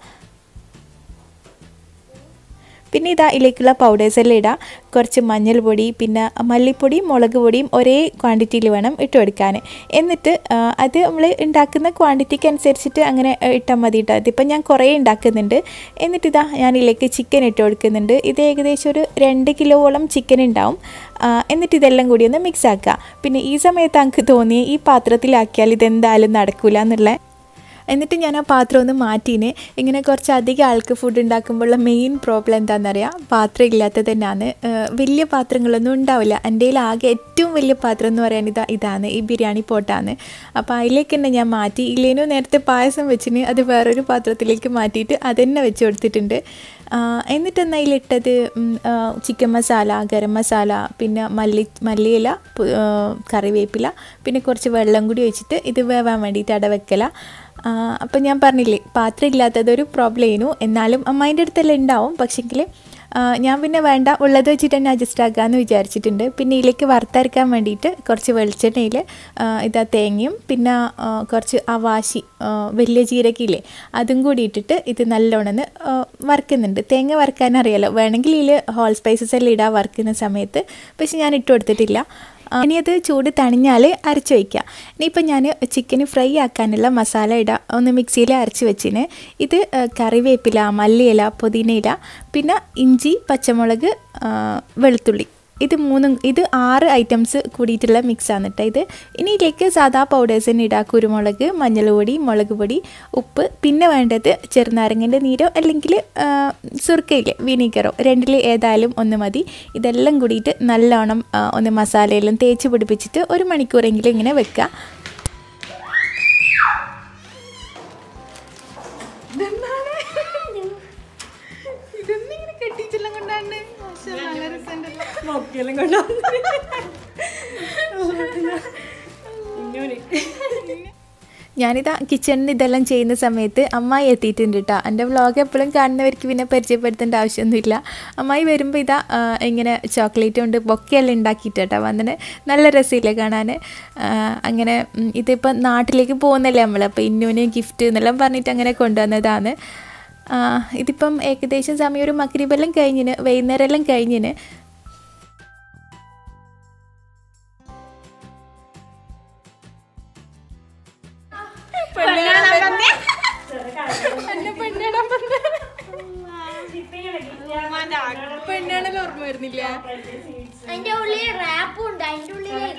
പിന്നെ ഇതാ ഇതിലേക്കുള്ള പൗഡേഴ്സ് എല്ലാം ഇടാം കുറച്ച് മഞ്ഞൾപ്പൊടി പിന്നെ മല്ലിപ്പൊടിയും മുളക് പൊടിയും ഒരേ ക്വാണ്ടിറ്റിയിൽ വേണം ഇട്ട് കൊടുക്കാൻ എന്നിട്ട് ആ, അത് നമ്മൾ ഉണ്ടാക്കുന്ന ക്വാണ്ടിറ്റിക്ക് അനുസരിച്ചിട്ട് അങ്ങനെ ആ, ഇട്ടാൽ മതി കേട്ടോ ഇതിപ്പോൾ ഞാൻ കുറേ ഉണ്ടാക്കുന്നുണ്ട് എന്നിട്ട് ഇതാ ഞാൻ ഇതിലേക്ക് ചിക്കൻ ഇട്ട് കൊടുക്കുന്നുണ്ട് ഇത് ഏകദേശം ഒരു രണ്ട് കിലോളം ചിക്കൻ ഉണ്ടാവും ആ, എന്നിട്ട് ഇതെല്ലാം കൂടി ഒന്ന് മിക്സ് ആക്കുക പിന്നെ ഈ സമയത്ത് എനിക്ക് തോന്നി ഈ പാത്രത്തിലാക്കിയാൽ ഇതെന്തായാലും നടക്കില്ല എന്നുള്ള എന്നിട്ട് ഞാൻ ആ പാത്രം ഒന്ന് മാറ്റീന് ഇങ്ങനെ കുറച്ച് അധികം ആൾക്ക് ഫുഡ് ഉണ്ടാക്കുമ്പോഴുള്ള മെയിൻ പ്രോബ്ലം എന്താണെന്നറിയാം പാത്രം ഇല്ലാത്തത് തന്നെയാണ് ഏഹ് വലിയ പാത്രങ്ങളൊന്നും ഉണ്ടാവില്ല എൻ്റെ കയ്യിൽ ആകെ ഏറ്റവും വലിയ പാത്രം എന്ന് പറയാൻ ഇതാ ഇതാണ് ഈ ബിരിയാണി പോട്ടാണ് അപ്പോൾ അതിലേക്ക് തന്നെ ഞാൻ മാറ്റി ഇല്ലേനും നേരത്തെ പായസം വെച്ചിന് അത് വേറൊരു പാത്രത്തിലേക്ക് മാറ്റിയിട്ട് അതന്നെ വെച്ച് കൊടുത്തിട്ടുണ്ട് ആ, എന്നിട്ട് എന്നാ അതിലിട്ടത് ഉം, ആ, ചിക്കൻ മസാല ഗരം മസാല പിന്നെ മല്ലി മല്ലിയില പു- ആ, കറിവേപ്പില പിന്നെ കുറച്ച് വെള്ളം കൂടി ഒഴിച്ചിട്ട് ഇത് വേവാൻ വേണ്ടിയിട്ട് അട വെക്കല അപ്പം ഞാൻ പറഞ്ഞില്ലേ പാത്രം ഇല്ലാത്തതൊരു പ്രോബ്ലം ആയിരുന്നു എന്നാലും അമ്മായിൻ്റെ അടുത്തെല്ലാം ഉണ്ടാവും പക്ഷേങ്കിൽ ഞാൻ പിന്നെ വേണ്ട ഉള്ളത് വെച്ചിട്ട് തന്നെ അഡ്ജസ്റ്റ് ആക്കാമെന്ന് വിചാരിച്ചിട്ടുണ്ട് പിന്നെ ഇതിലേക്ക് വറുത്തരക്കാൻ വേണ്ടിയിട്ട് കുറച്ച് വെളിച്ചെണ്ണയിൽ ഇതാ തേങ്ങയും പിന്നെ ആ, കുറച്ച് അവാശി ആ, വലിയ ജീരകയില്ലേ അതും കൂടി ഇട്ടിട്ട് ഇത് നല്ലോണം ഒന്ന്, ആ, വറുക്കുന്നുണ്ട് തേങ്ങ വറുക്കാൻ അറിയാലോ വേണമെങ്കിൽ ഇതിൽ ഹോൾ സ്പൈസസ് എല്ലാം ഇടാൻ വറുക്കുന്ന സമയത്ത് പക്ഷെ ഞാൻ ഇട്ട് കൊടുത്തിട്ടില്ല ആ, ഇനി അത് ചൂട് തണിഞ്ഞാൽ അരച്ച് വയ്ക്കുക ഇനിയിപ്പോൾ ഞാൻ ചിക്കന് ഫ്രൈ ആക്കാനുള്ള മസാല ഇടാം ഒന്ന് മിക്സിയിൽ അരച്ച് വെച്ചിന് ഇത് ആ, കറിവേപ്പില മല്ലിയില പുതിനയില പിന്നെ ഇഞ്ചി പച്ചമുളക് ആ, വെളുത്തുള്ളി ഇത് മൂന്നും ഇത് ആറ് ഐറ്റംസ് കൂടിയിട്ടുള്ള മിക്സാണ് കേട്ടോ ഇത് ഇനി ഇതിലേക്ക് സാധാ പൗഡേഴ്സ് തന്നെ ഇടാം കുരുമുളക് മഞ്ഞൾ പൊടി മുളക് പൊടി ഉപ്പ് പിന്നെ വേണ്ടത് ചെറുനാരങ്ങൻ്റെ നീരോ അല്ലെങ്കിൽ സുർക്കയില്ലേ വിനീഗറോ രണ്ടിൽ ഏതായാലും ഒന്ന് മതി ഇതെല്ലാം കൂടിയിട്ട് നല്ലോണം ആ, ഒന്ന് മസാലയെല്ലാം തേച്ച് പിടിപ്പിച്ചിട്ട് ഒരു മണിക്കൂറെങ്കിലും ഇങ്ങനെ വെക്കുക ഇതൊന്നും ഇങ്ങനെ കെട്ടിച്ചെല്ലാം കൊണ്ടാണ് പക്ഷെ നല്ല രസമുണ്ടല്ലോ ഞാനിതാ കിച്ചണിൽ ഇതെല്ലാം ചെയ്യുന്ന സമയത്ത് അമ്മായി എത്തിയിട്ടുണ്ട് കേട്ടോ എൻ്റെ വ്ളോഗ് എപ്പോഴും കാണുന്നവർക്ക് പിന്നെ പരിചയപ്പെടുത്തേണ്ട ആവശ്യമൊന്നുമില്ല അമ്മായി വരുമ്പോൾ ഇതാ ആ, ഇങ്ങനെ ചോക്ലേറ്റ് കൊണ്ട് ബൊക്കെയെല്ലാം ഉണ്ടാക്കിയിട്ട് കേട്ടോ വന്നിട്ട് നല്ല രസമില്ലേ കാണാൻ ആ, അങ്ങനെ ഉം, ഇതിപ്പോൾ നാട്ടിലേക്ക് പോകുന്നല്ലേ നമ്മൾ അപ്പോൾ ഇന്നുവിന് ഗിഫ്റ്റ് എന്നെല്ലാം പറഞ്ഞിട്ട് അങ്ങനെ കൊണ്ടുവന്നതാണ് ആ, ഇതിപ്പം ഏകദേശം സമയം ഒരു മക്രീബെല്ലാം കഴിഞ്ഞിന് വൈകുന്നേരം എല്ലാം കഴിഞ്ഞിന് പെണ്ണാണല്ലോ ഓർമ്മ വരുന്നില്ല അതിന്റെ ഉള്ളിൽ റാപ്പും ഉണ്ട് അതിന്റെ ഉള്ളിൽ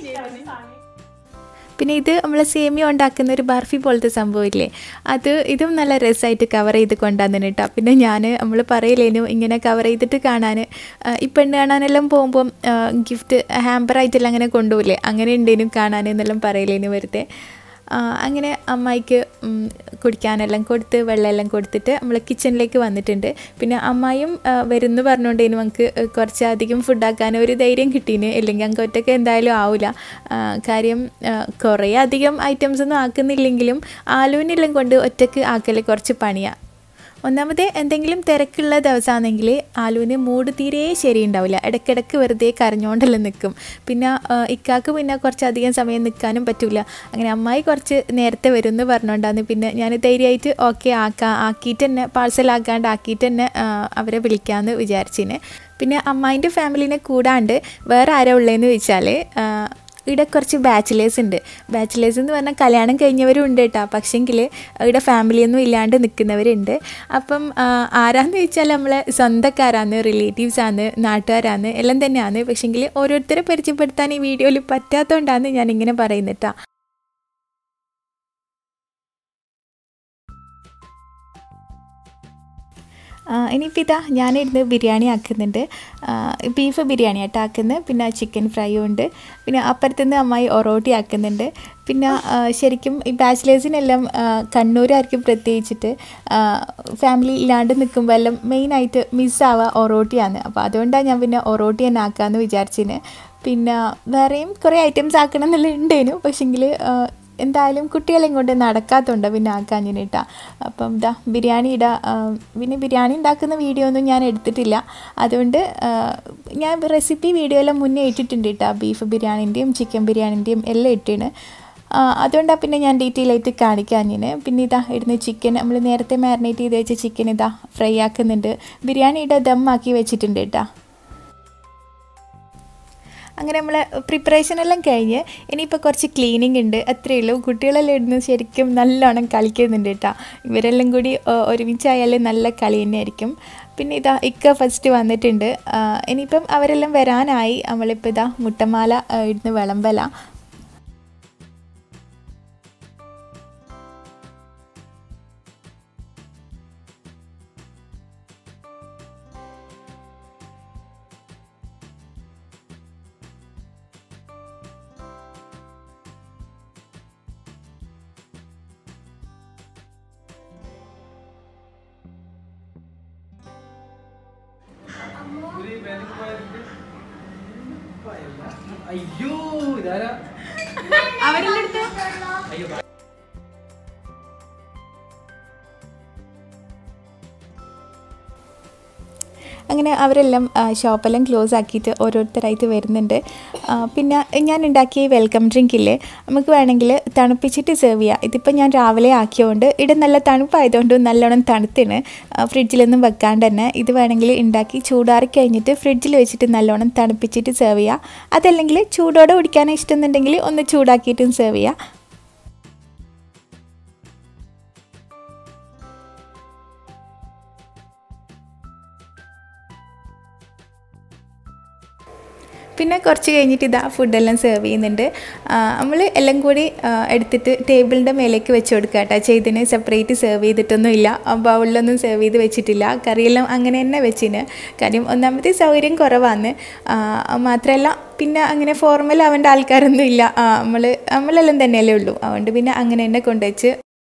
പിന്നെ ഇത് നമ്മൾ സേമിയ ഉണ്ടാക്കുന്ന ഒരു ബർഫി പോലത്തെ സംഭവമില്ലേ അത് ഇതും നല്ല രസമായിട്ട് കവർ ചെയ്ത് കൊണ്ടുവന്നു കേട്ടോ പിന്നെ ഞാൻ നമ്മൾ പറയില്ലേനു ഇങ്ങനെ കവർ ചെയ്തിട്ട് കാണാൻ ഈ പെണ്ണ് കാണാനെല്ലാം പോകുമ്പം ഗിഫ്റ്റ് ഹാമ്പറായിട്ടെല്ലാം അങ്ങനെ കൊണ്ടുപോകില്ലേ അങ്ങനെ ഉണ്ടേനും കാണാൻ എന്നെല്ലാം പറയില്ലേനു വെറുതെ ആ, അങ്ങനെ അമ്മായിക്ക് ഉം, കുടിക്കാനെല്ലാം കൊടുത്ത് വെള്ളമെല്ലാം കൊടുത്തിട്ട് നമ്മൾ കിച്ചണിലേക്ക് വന്നിട്ടുണ്ട് പിന്നെ അമ്മായും ആ, വരുന്നു പറഞ്ഞുകൊണ്ടേനു നമുക്ക് കുറച്ചധികം ഫുഡാക്കാൻ ഒരു ധൈര്യം കിട്ടീന് ഇല്ലെങ്കിൽ ഞങ്ങൾക്ക് ഒറ്റയ്ക്ക് എന്തായാലും ആവില്ല കാര്യം ആ, കുറേ അധികം ഐറ്റംസ് ഒന്നും ആക്കുന്നില്ലെങ്കിലും ആലുവിനെല്ലാം കൊണ്ട് ഒറ്റയ്ക്ക് ആക്കൽ കുറച്ച് പണിയാണ് ഒന്നാമത് എന്തെങ്കിലും തിരക്കുള്ള ദിവസമാണെങ്കിൽ ആലുവിന് മൂഡ് തീരെ ശരിയുണ്ടാവില്ല ഇടയ്ക്കിടയ്ക്ക് വെറുതെ കരഞ്ഞുകൊണ്ടെല്ലാം നിൽക്കും പിന്നെ ആ, ഇക്കാക്ക് പിന്നെ കുറച്ചധികം സമയം നിൽക്കാനും പറ്റില്ല അങ്ങനെ അമ്മായി കുറച്ച് നേരത്തെ വരും എന്ന് പറഞ്ഞുകൊണ്ടാണ് പിന്നെ ഞാൻ ധൈര്യമായിട്ട് ഓക്കെ ആക്കാം ആക്കിയിട്ട് തന്നെ പാഴ്സൽ ആക്കാണ്ട് ആക്കിയിട്ട് തന്നെ ആ, അവരെ വിളിക്കാമെന്ന് വിചാരിച്ചിന് പിന്നെ അമ്മായിൻ്റെ ഫാമിലിനെ കൂടാണ്ട് വേറെ ആരാ ഉള്ളതെന്ന് ചോദിച്ചാൽ ഇവിടെ കുറച്ച് ബാച്ചിലേഴ്സ് ഉണ്ട് ബാച്ചിലേഴ്സ് എന്ന് പറഞ്ഞാൽ കല്യാണം കഴിഞ്ഞവരും ഉണ്ട് കേട്ടോ പക്ഷേങ്കിൽ ഇവിടെ ഫാമിലിയൊന്നും ഇല്ലാണ്ട് നിൽക്കുന്നവരുണ്ട് അപ്പം ആ, ആരാന്ന് ചോദിച്ചാൽ നമ്മളെ സ്വന്തക്കാരാണ് റിലേറ്റീവ്സാണ് നാട്ടുകാരാണ് എല്ലാം തന്നെയാണ് പക്ഷേങ്കിൽ ഓരോരുത്തരെ പരിചയപ്പെടുത്താൻ ഈ വീഡിയോയിൽ പറ്റാത്തതുകൊണ്ടാണ് ഞാൻ ഇങ്ങനെ പറയുന്നത് കേട്ടോ ഇനിയിപ്പോൾ ഇതാ ഞാനിരുന്ന് ബിരിയാണി ആക്കുന്നുണ്ട് ആ, ബീഫ് ബിരിയാണി ആയിട്ട് ആക്കുന്നത് പിന്നെ ചിക്കൻ ഫ്രൈയും ഉണ്ട് പിന്നെ അപ്പുറത്തുനിന്ന് അമ്മായി ഒറോട്ടി ആക്കുന്നുണ്ട് പിന്നെ ആ, ശരിക്കും ഈ ബാച്ചിലേഴ്സിനെല്ലാം ആ, കണ്ണൂരായിരിക്കും പ്രത്യേകിച്ചിട്ട് ആ, ഫാമിലി ഇല്ലാണ്ട് നിൽക്കുമ്പോൾ എല്ലാം മെയിനായിട്ട് മിസ്സാവുക ഒറോട്ടിയാണ് അപ്പോൾ അതുകൊണ്ടാണ് ഞാൻ പിന്നെ ഒറോട്ടി തന്നെ ആക്കാമെന്ന് വിചാരിച്ചിന് പിന്നെ വേറെയും കുറേ ഐറ്റംസ് ആക്കണം എന്നുള്ള ഉണ്ടേനു പക്ഷെങ്കിൽ എന്തായാലും കുട്ടികളെയും കൊണ്ട് നടക്കാത്തതുണ്ട് പിന്നെ ആക്കാഞ്ഞിട്ടാ അപ്പം ഇതാ ബിരിയാണി ഇടാ ആ, പിന്നെ ബിരിയാണി ഉണ്ടാക്കുന്ന വീഡിയോ ഒന്നും ഞാൻ എടുത്തിട്ടില്ല അതുകൊണ്ട് ആ, ഞാൻ റെസിപ്പി വീഡിയോ എല്ലാം മുന്നേ ഇട്ടിട്ടുണ്ട് കേട്ടോ ബീഫ് ബിരിയാണിൻ്റെയും ചിക്കൻ ബിരിയാണിൻ്റെയും എല്ലാം ഇട്ടിന് ആ, അതുകൊണ്ടാണ് പിന്നെ ഞാൻ ഡീറ്റെയിൽ ആയിട്ട് കാണിക്കാഞ്ഞിന് പിന്നെ ഇതാ ഇടുന്ന ചിക്കൻ നമ്മൾ നേരത്തെ മാരിനേറ്റ് ചെയ്ത് വെച്ച ചിക്കൻ ഇതാ ഫ്രൈ ആക്കുന്നുണ്ട് ബിരിയാണി ഇടാ ദം ആക്കി വെച്ചിട്ടുണ്ട് കേട്ടോ അങ്ങനെ നമ്മൾ പ്രിപ്പറേഷൻ എല്ലാം കഴിഞ്ഞ് ഇനിയിപ്പോൾ കുറച്ച് ക്ലീനിങ് ഉണ്ട് അത്രയേ ഉള്ളൂ കുട്ടികളെല്ലാം ഇടുന്ന് ശരിക്കും നല്ലോണം കളിക്കുന്നുണ്ട് കേട്ടോ ഇവരെല്ലാം കൂടി ഏഹ്, ഒരുമിച്ചായാലും നല്ല കളി തന്നെയായിരിക്കും പിന്നെ ഇതാ ഇക്ക ഫസ്റ്റ് വന്നിട്ടുണ്ട് ആ, ഇനിയിപ്പം അവരെല്ലാം വരാനായി നമ്മളിപ്പോൾ ഇതാ മുട്ടമാല ഏഹ്, ഇടുന്ന് വിളമ്പല അയ്യോ ഇതാരാ അവരെല്ലാം എടുത്തേ അങ്ങനെ അവരെല്ലാം ആ, ഷോപ്പെല്ലാം ക്ലോസ് ആക്കിയിട്ട് ഓരോരുത്തരായിട്ട് വരുന്നുണ്ട് ആ, പിന്നെ ഞാൻ ഉണ്ടാക്കിയ ഈ വെൽക്കം ഡ്രിങ്ക് ഇല്ലേ നമുക്ക് വേണമെങ്കിൽ തണുപ്പിച്ചിട്ട് സെർവ് ചെയ്യാം ഇതിപ്പോൾ ഞാൻ രാവിലെ ആക്കിയതുകൊണ്ട് ഇവിടെ നല്ല തണുപ്പായതുകൊണ്ട് നല്ലോണം തണുത്തിന് ആ, ഫ്രിഡ്ജിലൊന്നും വെക്കാണ്ട് തന്നെ ഇത് വേണമെങ്കിൽ ഉണ്ടാക്കി ചൂടാറി കഴിഞ്ഞിട്ട് ഫ്രിഡ്ജിൽ വെച്ചിട്ട് നല്ലോണം തണുപ്പിച്ചിട്ട് സെർവ് ചെയ്യാം അതല്ലെങ്കിൽ ചൂടോടെ കുടിക്കാൻ ഇഷ്ടമെന്നുണ്ടെങ്കിൽ ഒന്ന് ചൂടാക്കിയിട്ടും സെർവ് ചെയ്യാം പിന്നെ കുറച്ച് കഴിഞ്ഞിട്ട് ഇതാ ഫുഡെല്ലാം സെർവ് ചെയ്യുന്നുണ്ട് നമ്മൾ എല്ലാം കൂടി ആ, എടുത്തിട്ട് ടേബിളിൻ്റെ മേലേക്ക് വെച്ച് കൊടുക്കുക കേട്ടോ ചെയ്തിന് സെപ്പറേറ്റ് സെർവ് ചെയ്തിട്ടൊന്നും ഇല്ല ബൗളിലൊന്നും സെർവ് ചെയ്ത് വെച്ചിട്ടില്ല കറിയെല്ലാം അങ്ങനെ തന്നെ വെച്ചിന് കാര്യം ഒന്നാമത്തെ സൗകര്യം കുറവാണ് ആ, മാത്രമല്ല പിന്നെ അങ്ങനെ ഫോർമൽ ആവേണ്ട ആൾക്കാരൊന്നും ഇല്ല നമ്മൾ നമ്മളെല്ലാം തന്നെയല്ലേ ഉള്ളൂ അതുകൊണ്ട് പിന്നെ അങ്ങനെ തന്നെ കൊണ്ടുവച്ച്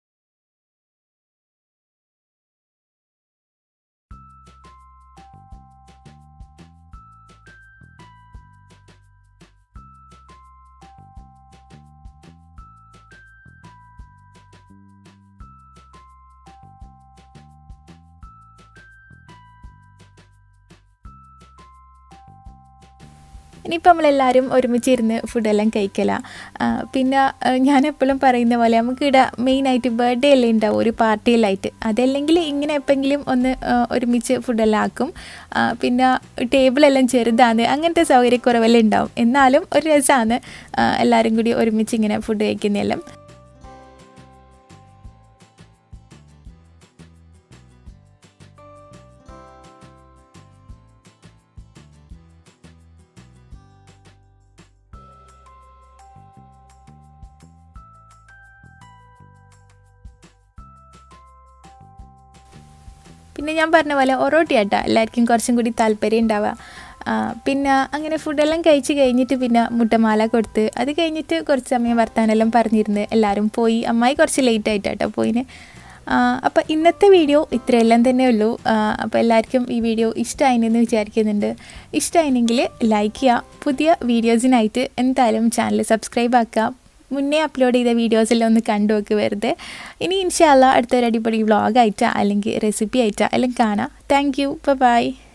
ഇനിയിപ്പോൾ നമ്മളെല്ലാവരും ഒരുമിച്ചിരുന്ന് ഫുഡെല്ലാം കഴിക്കല പിന്നെ ആ, ഞാൻ എപ്പോഴും പറയുന്ന പോലെ നമുക്ക് ഇവിടെ മെയിനായിട്ട് ബർത്ത്ഡേ എല്ലാം ഉണ്ടാവും ഒരു പാർട്ടിയിലായിട്ട് അതല്ലെങ്കിൽ ഇങ്ങനെ എപ്പോഴെങ്കിലും ഒന്ന് ആ, ഒരുമിച്ച് ഫുഡെല്ലാം ആക്കും ആ, പിന്നെ ടേബിളെല്ലാം ചെറുതാണ് അങ്ങനത്തെ സൗകര്യക്കുറവെല്ലാം ഉണ്ടാവും എന്നാലും ഒരു രസമാണ് എല്ലാവരും കൂടി ഒരുമിച്ച് ഇങ്ങനെ ഫുഡ് കഴിക്കുന്നതെല്ലാം പിന്നെ ഞാൻ പറഞ്ഞ പോലെ ഒറോട്ടി ആട്ടാ എല്ലാവർക്കും കുറച്ചും കൂടി താല്പര്യം ഉണ്ടാവുക ആ, പിന്നെ അങ്ങനെ ഫുഡെല്ലാം കഴിച്ച് കഴിഞ്ഞിട്ട് പിന്നെ മുട്ടമാല കൊടുത്ത് അത് കഴിഞ്ഞിട്ട് കുറച്ച് സമയം വർത്താനെല്ലാം പറഞ്ഞിരുന്ന് എല്ലാവരും പോയി അമ്മായി കുറച്ച് ലേറ്റ് ആയിട്ടാട്ടോ പോയിന് അപ്പോൾ ഇന്നത്തെ വീഡിയോ ഇത്രയെല്ലാം തന്നെ ഉള്ളൂ അപ്പോൾ എല്ലാവർക്കും ഈ വീഡിയോ ഇഷ്ടമായിനെന്ന് വിചാരിക്കുന്നുണ്ട് ഇഷ്ടമായിനെങ്കിൽ ലൈക്ക് ചെയ്യുക പുതിയ വീഡിയോസിനായിട്ട് എന്തായാലും ചാനൽ സബ്സ്ക്രൈബ് ആക്കുക മുന്നേ അപ്ലോഡ് ചെയ്ത വീഡിയോസെല്ലാം ഒന്ന് കണ്ടു നോക്ക് വെറുതെ ഇനി ഇൻഷാല്ല അടുത്തൊരു അടിപൊളി വ്ളോഗായിട്ടാ അല്ലെങ്കിൽ റെസിപ്പി ആയിട്ടാ എല്ലാം കാണാം താങ്ക് യു ബൈ